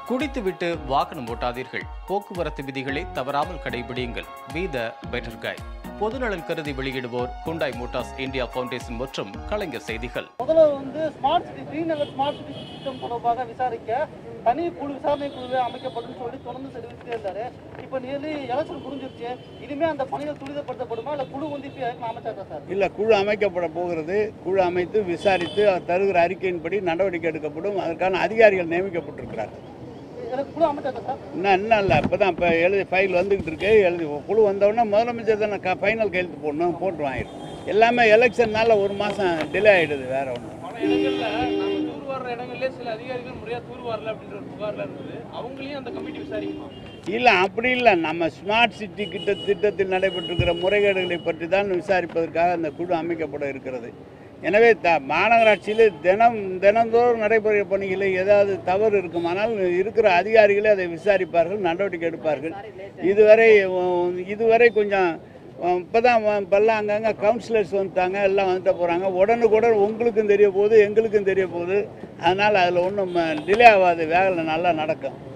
குடித்துவிட்டு வாகனம் ஓட்டாதீர்கள் போக்குவரத்து விதிகளை தவறாமல் கடைபிடியுங்கள் பி த பெட்டர் கை பொதுநலன் கருதி வெளியிடுவோர் குண்டாய் மோட்டார்ஸ் இந்தியா ஃபவுண்டேஷன் மற்றும் கலைஞர் செய்திகள் முதல்ல வந்து smart city Srinagar smart city திட்டம் தொடர்பாக விசாரிக்க தனி குழு விசாரணை குழுவே அமைக்கப்படும் சொல்லி தொடர்ந்து தெரிவிச்சுட்டே இருந்தாரு இப்போ நியர்லி எலெக்ஷன் புரிஞ்சிருச்சு இனிமே அந்த பணிகள் துரிதப்படுத்தப்படுமா இல்ல குழு வந்து இப்போ அமைச்சாக்கா சார் இல்லை குழு அமைக்கப்பட போகிறது குழு அமைத்து விசாரித்து அவர் தருகிற அறிக்கையின்படி நடவடிக்கை எடுக்கப்படும் அதற்கான அதிகாரிகள் நியமிக்கப்பட்டிருக்கிறார்கள் எனக்கு குழு அமைச்சாக்கா சார் இன்னும் இன்னும் இல்லை இப்போ தான் இப்போ எழுதி ஃபைல் வந்துக்கிட்டு இருக்கு எழுதி குழு வந்தவுடனே முதலமைச்சர் தானே க ஃபைனல் கையெழுத்து போடணும் போட்டு வாங்கிடும் எல்லாமே எலெக்ஷன்னால ஒரு மாதம் டிலே ஆகிடுது வேற ஒன்றும் பல இடங்கள்ல நாம தூர் வாடுற இடங்கள்லயே சில அதிகாரிகள் முறையா தூர் வாரல அப்படின்ற ஒரு புகார்ல இருந்தது அவங்களையும் அந்த கமிட்டி விசாரிக்குமா இல்லை அப்படி இல்லை நம்ம ஸ்மார்ட் சிட்டி கிட்ட திட்டத்தில் நடைபெற்றிருக்கிற முறைகேடுகளை பற்றி தான் விசாரிப்பதற்காக அந்த குழு அமைக்கப்பட இருக்கிறது எனவே த மாநகராட்சியில் தினம் தினந்தோறும் நடைபெறுகிற பணிகளில் ஏதாவது தவறு இருக்குமானால் இருக்கிற அதிகாரிகளே அதை விசாரிப்பார்கள் நடவடிக்கை எடுப்பார்கள் இதுவரை உம், இதுவரை கொஞ்சம் இப்போ தான் இப்போல்லாம் அங்கங்கே கவுன்சிலர்ஸ் வந்துட்டாங்க எல்லாம் வந்துட்டு போகிறாங்க உடனுக்குடன் உங்களுக்கும் தெரிய போகுது எங்களுக்கும் தெரிய போகுது அதனால் அதில் ஒன்றும் டிலே ஆகாது வேலை நல்லா நடக்கும்